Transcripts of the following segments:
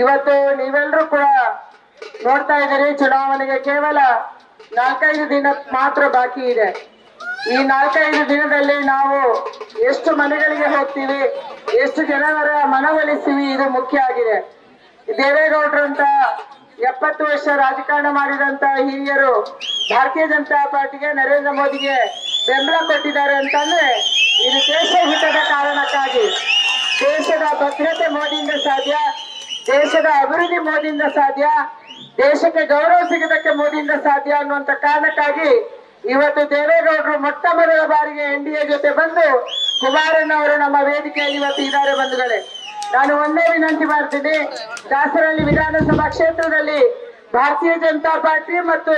ಇವತ್ತು ನೀವೆಲ್ಲರೂ ಕೂಡ ನೋಡ್ತಾ ಇದ್ದೀರಿ ಚುನಾವಣೆಗೆ ಕೇವಲ ನಾಲ್ಕೈದು ದಿನ ಮಾತ್ರ ಬಾಕಿ ಇದೆ ಈ ನಾಲ್ಕೈದು ದಿನದಲ್ಲಿ ನಾವು ಎಷ್ಟು ಮನೆಗಳಿಗೆ ಹೋಗ್ತೀವಿ ಎಷ್ಟು ಜನರ ಮನವೊಲಿಸ್ತೀವಿ ಇದು ಮುಖ್ಯ ಆಗಿದೆ ದೇವೇಗೌಡರು ಅಂತ ಎಪ್ಪತ್ತು ವರ್ಷ ರಾಜಕಾರಣ ಮಾಡಿದಂತ ಹಿರಿಯರು ಭಾರತೀಯ ಜನತಾ ಪಾರ್ಟಿಗೆ ನರೇಂದ್ರ ಮೋದಿಗೆ ಬೆಂಬಲ ಕೊಟ್ಟಿದ್ದಾರೆ ಅಂತಂದ್ರೆ ಇದು ದೇಶ ಹಿತದ ಕಾರಣಕ್ಕಾಗಿ ದೇಶದ ಭದ್ರತೆ ಮೋದಿಯಿಂದ ಸಾಧ್ಯ ದೇಶದ ಅಭಿವೃದ್ಧಿ ಮೋದಿಯಿಂದ ಸಾಧ್ಯ ದೇಶಕ್ಕೆ ಗೌರವ ಸಿಗೋದಕ್ಕೆ ಮೋದಿಯಿಂದ ಸಾಧ್ಯ ಅನ್ನುವಂತ ಕಾರಣಕ್ಕಾಗಿ ಇವತ್ತು ದೇವೇಗೌಡರು ಮೊಟ್ಟ ಮೊದಲ ಬಾರಿಗೆ ಎನ್ ಡಿ ಎ ಜೊತೆ ಬಂದು ಕುಮಾರಣ್ಣ ಅವರು ನಮ್ಮ ವೇದಿಕೆಯಲ್ಲಿ ಇವತ್ತು ಇದ್ದಾರೆ ಬಂಧುಗಳೇ ನಾನು ಒಂದೇ ವಿನಂತಿ ಮಾಡ್ತೀನಿ ದಾಸರಳ್ಳಿ ವಿಧಾನಸಭಾ ಕ್ಷೇತ್ರದಲ್ಲಿ ಭಾರತೀಯ ಜನತಾ ಪಾರ್ಟಿ ಮತ್ತು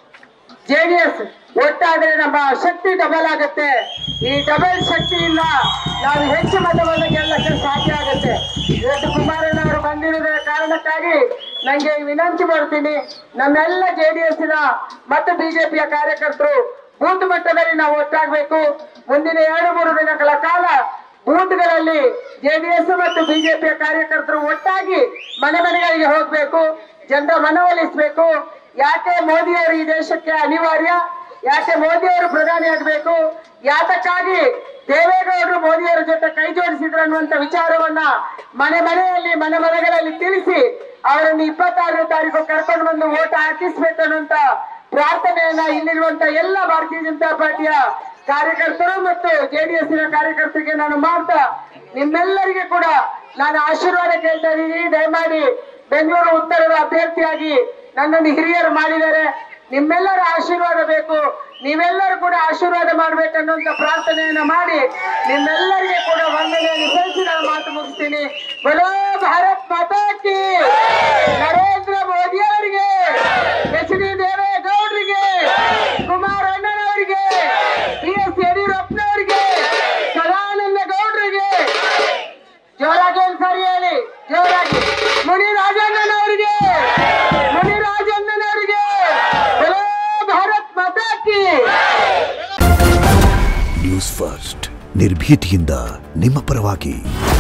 ಜೆಡಿಎಸ್ ಒಟ್ಟಾದ್ರೆ ನಮ್ಮ ಶಕ್ತಿ ಡಬಲ್ ಆಗುತ್ತೆ ಈ ಡಬಲ್ ಶಕ್ತಿಯಿಂದ ನಾವು ಹೆಚ್ಚು ಮತವನ್ನು ಗೆಲ್ಲಕ್ಕೆ ಸಾಧ್ಯ ಆಗುತ್ತೆ ಇವತ್ತು ಕುಮಾರಣ್ಣ ಅವರು ಬಂದಿರುವುದರ ಕಾರಣಕ್ಕಾಗಿ ನಂಗೆ ವಿನಂತಿ ಮಾಡ್ತೀನಿ ನಮ್ಮೆಲ್ಲ ಜೆಡಿಎಸ್ ನ ಮತ್ತು ಬಿಜೆಪಿಯ ಕಾರ್ಯಕರ್ತರು ಬೂತ್ ಮಟ್ಟದಲ್ಲಿ ನಾವು ಒಟ್ಟಾಗಬೇಕು ಮುಂದಿನ ಎರಡು ಮೂರು ದಿನಗಳ ಕಾಲ ಬೂತ್ಗಳಲ್ಲಿ ಜೆಡಿಎಸ್ ಮತ್ತು ಬಿಜೆಪಿಯ ಕಾರ್ಯಕರ್ತರು ಒಟ್ಟಾಗಿ ಮನೆ ಮನೆಗಳಿಗೆ ಹೋಗ್ಬೇಕು ಜನರ ಮನವೊಲಿಸಬೇಕು ಯಾಕೆ ಮೋದಿಯವರು ಈ ದೇಶಕ್ಕೆ ಅನಿವಾರ್ಯ ಯಾಕೆ ಮೋದಿಯವರು ಪ್ರಧಾನಿ ಆಗಬೇಕು ಯಾತಕ್ಕಾಗಿ ದೇವೇಗೌಡರು ಮೋದಿಯವರ ಜೊತೆ ಕೈ ಜೋಡಿಸಿದ್ರು ಅನ್ನುವಂತ ವಿಚಾರವನ್ನ ಮನೆ ಮನೆಯಲ್ಲಿ ಮನೆ ಮನೆಗಳಲ್ಲಿ ತಿಳಿಸಿ ಅವರನ್ನು ಇಪ್ಪತ್ತಾರನೇ ತಾರೀಕು ಕರ್ಕೊಂಡು ಬಂದು ಓಟ್ ಹಾಕಿಸ್ಬೇಕು ಅನ್ನುವಂತ ಪ್ರಾರ್ಥನೆಯನ್ನ ಇಲ್ಲಿರುವಂತ ಎಲ್ಲ ಭಾರತೀಯ ಜನತಾ ಪಾರ್ಟಿಯ ಕಾರ್ಯಕರ್ತರು ಮತ್ತು ಜೆಡಿಎಸ್ ನ ಕಾರ್ಯಕರ್ತರಿಗೆ ನಾನು ಮಾಡ್ತಾ ನಿಮ್ಮೆಲ್ಲರಿಗೆ ಕೂಡ ನಾನು ಆಶೀರ್ವಾದ ಕೇಳ್ತಾ ಇದ್ದೀನಿ ದಯಮಾಡಿ ಬೆಂಗಳೂರು ಉತ್ತರದ ಅಭ್ಯರ್ಥಿಯಾಗಿ ನನ್ನನ್ನು ಹಿರಿಯರು ಮಾಡಿದ್ದಾರೆ ನಿಮ್ಮೆಲ್ಲರ ಆಶೀರ್ವಾದ ಬೇಕು ನೀವೆಲ್ಲರೂ ಕೂಡ ಆಶೀರ್ವಾದ ಮಾಡ್ಬೇಕನ್ನುವಂತ ಪ್ರಾರ್ಥನೆಯನ್ನ ಮಾಡಿ ನಿಮ್ಮೆಲ್ಲರಿಗೆ ಕೂಡ ವಂದನೆಯನ್ನು ಸಲ್ಲಿಸಿ ನಾನು ಮಾತು ಮುಗಿಸ್ತೀನಿ ಬಲೋ ಭಾರತ್ ಮಾತಾ ಕಿ ನರೇಂದ್ರ ಮೋದಿ ಅವರಿಗೆ ಎಚ್ ಡಿ ದೇವೇಗೌಡರಿಗೆ ಕುಮಾರಣ್ಣನವರಿಗೆ ಬಿ ಎಸ್ ಯಡಿಯೂರಪ್ಪನವರಿಗೆ ಸದಾನಂದ ಗೌಡರಿಗೆ ಜೋರಾಗಿ ಒಂದ್ಸಾರಿ ಹೇಳಿ ಜೋರಾಗಿ ಮುನಿ ರಾಜಣ್ಣನವರಿಗೆ ಮುನಿ ರಾಜಣ್ಣನವರಿಗೆ ಬಲೋ ಭಾರತ್ ಮಾತಾ ಕಿ ನ್ಯೂಸ್ ಫಸ್ಟ್ ನಿರ್ಭೀತಿಯಿಂದ ನಿಮ್ಮ ಪರವಾಗಿ